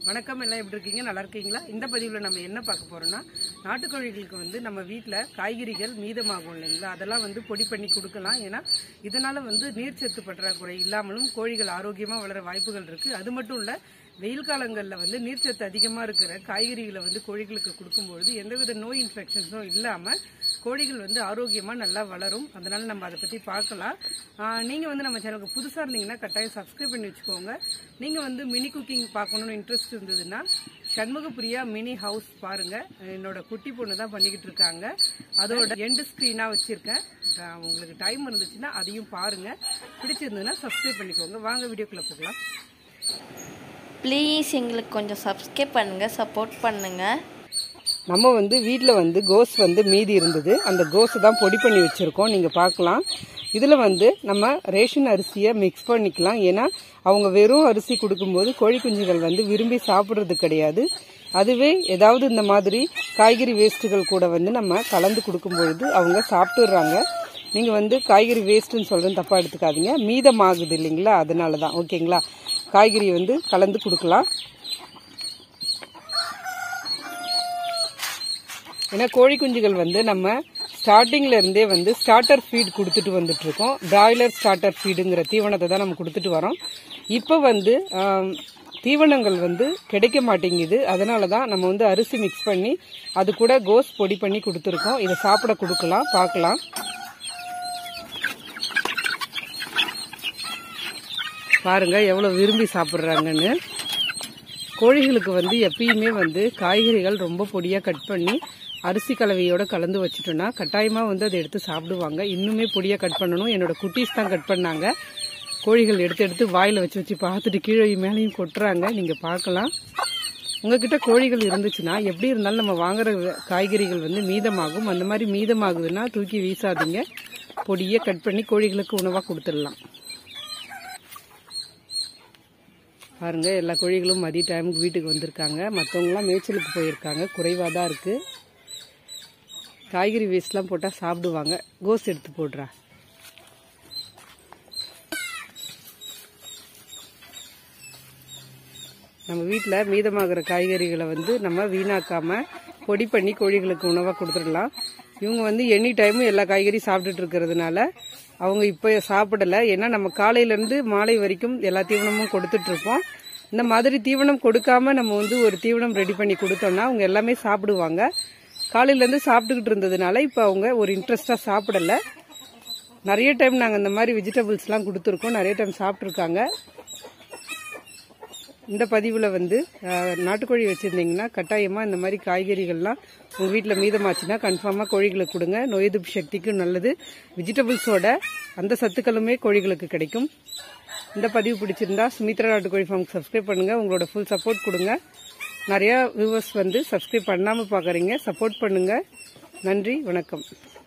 வணக்கம் எல்லாம் எப்படி இருக்கீங்க நல்லா இருக்கீங்களா இந்த பதிவில் நம்ம என்ன பார்க்க போறோம்னா நாட்டுக்கோழிகளுக்கு வந்து நம்ம வீட்டில் காய்கறிகள் மீதமாகும் இல்லைங்களா அதெல்லாம் வந்து பொடி பண்ணி கொடுக்கலாம் ஏன்னா இதனால வந்து நீர்ச்சத்து பற்றாக்குறை இல்லாமலும் கோழிகள் ஆரோக்கியமாக வளர வாய்ப்புகள் இருக்கு அது மட்டும் இல்லை வெயில் காலங்களில் வந்து நீர்ச்சத்து அதிகமாக இருக்கிற காய்கறிகளை வந்து கோழிகளுக்கு கொடுக்கும்பொழுது எந்தவித நோய் இன்ஃபெக்ஷன்ஸும் இல்லாமல் கோழிகள் வந்து ஆரோக்கியமாக நல்லா வளரும் அதனால நம்ம அதை பற்றி பார்க்கலாம் நீங்கள் வந்து நம்ம சேனலுக்கு புதுசாக இருந்தீங்கன்னா கட்டாயம் சப்ஸ்கிரைப் பண்ணி வச்சுக்கோங்க நீங்கள் வந்து மினி குக்கிங் பார்க்கணும்னு இன்ட்ரெஸ்ட் இருந்ததுன்னா சண்முகப்பிரியா மினி ஹவுஸ் பாருங்க என்னோட குட்டி பொண்ணு தான் பண்ணிக்கிட்டு இருக்காங்க அதோட எண்டு ஸ்க்ரீனாக வச்சுருக்கேன் உங்களுக்கு டைம் இருந்துச்சுன்னா அதையும் பாருங்க பிடிச்சிருந்ததுன்னா சப்ஸ்கிரைப் பண்ணிக்கோங்க வாங்க வீடியோக்குள்ளே போகலாம் ப்ளீஸ் எங்களுக்கு கொஞ்சம் சப்ஸ்கிரைப் பண்ணுங்கள் சப்போர்ட் பண்ணுங்கள் நம்ம வந்து வீட்டில் வந்து கோஸ் வந்து மீதி இருந்தது அந்த கோஸை தான் பொடி பண்ணி வச்சுருக்கோம் நீங்கள் பார்க்கலாம் இதில் வந்து நம்ம ரேஷன் அரிசியை மிக்ஸ் பண்ணிக்கலாம் ஏன்னா அவங்க வெறும் அரிசி கொடுக்கும்போது கோழி குஞ்சுகள் வந்து விரும்பி சாப்பிட்றது கிடையாது அதுவே ஏதாவது இந்த மாதிரி காய்கறி வேஸ்ட்டுகள் கூட வந்து நம்ம கலந்து கொடுக்கும்பொழுது அவங்க சாப்பிட்டுடுறாங்க நீங்கள் வந்து காய்கறி வேஸ்ட்டுன்னு சொல்கிறது தப்பாக எடுத்துக்காதீங்க மீதமாகுது இல்லைங்களா அதனால தான் ஓகேங்களா காய்கறி வந்து கலந்து கொடுக்கலாம் ஏன்னா கோழி குஞ்சுகள் வந்து நம்ம ஸ்டார்டிங்ல இருந்தே வந்து ஸ்டார்டர் ஃபீட் கொடுத்துட்டு வந்துட்டு இருக்கோம் பிராய்லர் ஸ்டார்டர் ஃபீடுங்கிற தீவனத்தை தான் நம்ம கொடுத்துட்டு வரோம் இப்போ வந்து ஆம், தீவனங்கள் வந்து கிடைக்க மாட்டேங்குது அதனால தான் நம்ம வந்து அரிசி மிக்ஸ் பண்ணி அது கூட கோஸ் பொடி பண்ணி கொடுத்துருக்கோம் இதை சாப்பிட கொடுக்கலாம் பார்க்கலாம் பாருங்க எவ்வளோ விரும்பி சாப்பிட்றாங்கன்னு கோழிகளுக்கு வந்து எப்பயுமே வந்து காய்கறிகள் ரொம்ப பொடியாக கட் பண்ணி அரிசி கலவையோட கலந்து வச்சுட்டோன்னா கட்டாயமாக வந்து அதை எடுத்து சாப்பிடுவாங்க இன்னுமே பொடியாக கட் பண்ணணும் என்னோட குட்டீஸ் தான் கட் பண்ணாங்க கோழிகள் எடுத்து எடுத்து வாயில் வச்சு வச்சு பார்த்துட்டு கீழே மேலேயும் கொட்டுறாங்க நீங்கள் பார்க்கலாம் உங்ககிட்ட கோழிகள் இருந்துச்சுன்னா எப்படி இருந்தாலும் நம்ம வாங்குற காய்கறிகள் வந்து மீதமாகும் அந்த மாதிரி மீதமாகுதுன்னா தூக்கி வீசாதீங்க பொடியை கட் பண்ணி கோழிகளுக்கு உணவாக கொடுத்துடலாம் பாருங்க எல்லா கோழிகளும் மதிய டைமுக்கு வீட்டுக்கு வந்திருக்காங்க மற்றவங்களாம் மேய்ச்சலுக்கு போயிருக்காங்க குறைவாக தான் இருக்கு காய்கறி வேஸ்ட்லாம் போட்டால் சாப்பிடுவாங்க கோஸ் எடுத்து போடுறா நம்ம வீட்டில் மீதமாகிற காய்கறிகளை வந்து நம்ம வீணாக்காம பொடி பண்ணி கோழிகளுக்கு உணவாக கொடுத்துடலாம் இவங்க வந்து எனி டைமும் எல்லா காய்கறியும் சாப்பிட்டுட்டு இருக்கிறதுனால அவங்க இப்போ சாப்பிடல ஏன்னா நம்ம காலையிலேருந்து மாலை வரைக்கும் எல்லா தீவனமும் கொடுத்துட்டு இருப்போம் இந்த மாதிரி தீவனம் கொடுக்காம நம்ம வந்து ஒரு தீவனம் ரெடி பண்ணி கொடுத்தோம்னா அவங்க எல்லாமே சாப்பிடுவாங்க காலையிலேருந்து சாப்பிட்டுக்கிட்டு இருந்ததுனால இப்போ அவங்க ஒரு இன்ட்ரெஸ்டாக சாப்பிடல நிறைய டைம் நாங்கள் இந்த மாதிரி வெஜிடபிள்ஸ்லாம் கொடுத்துருக்கோம் நிறைய டைம் சாப்பிட்ருக்காங்க இந்த பதிவில் வந்து அஹ், நாட்டுக்கோழி வச்சுருந்தீங்கன்னா கட்டாயமாக இந்த மாதிரி காய்கறிகள்லாம் உங்கள் வீட்டில் மீதமாச்சுன்னா கன்ஃபார்மாக கோழிகளுக்கு கொடுங்க நோய் எதிர்ப்பு சக்திக்கும் நல்லது வெஜிடபிள்ஸோட அந்த சத்துக்களுமே கோழிகளுக்கு கிடைக்கும் இந்த பதிவு பிடிச்சிருந்தா சுமித்ரா நாட்டுக்கோழி ஃபார்ம் சப்ஸ்கிரைப் பண்ணுங்கள் உங்களோட ஃபுல் சப்போர்ட் கொடுங்க நிறையா வியூவர்ஸ் வந்து சப்ஸ்கிரைப் பண்ணாமல் பார்க்குறீங்க சப்போர்ட் பண்ணுங்கள் நன்றி வணக்கம்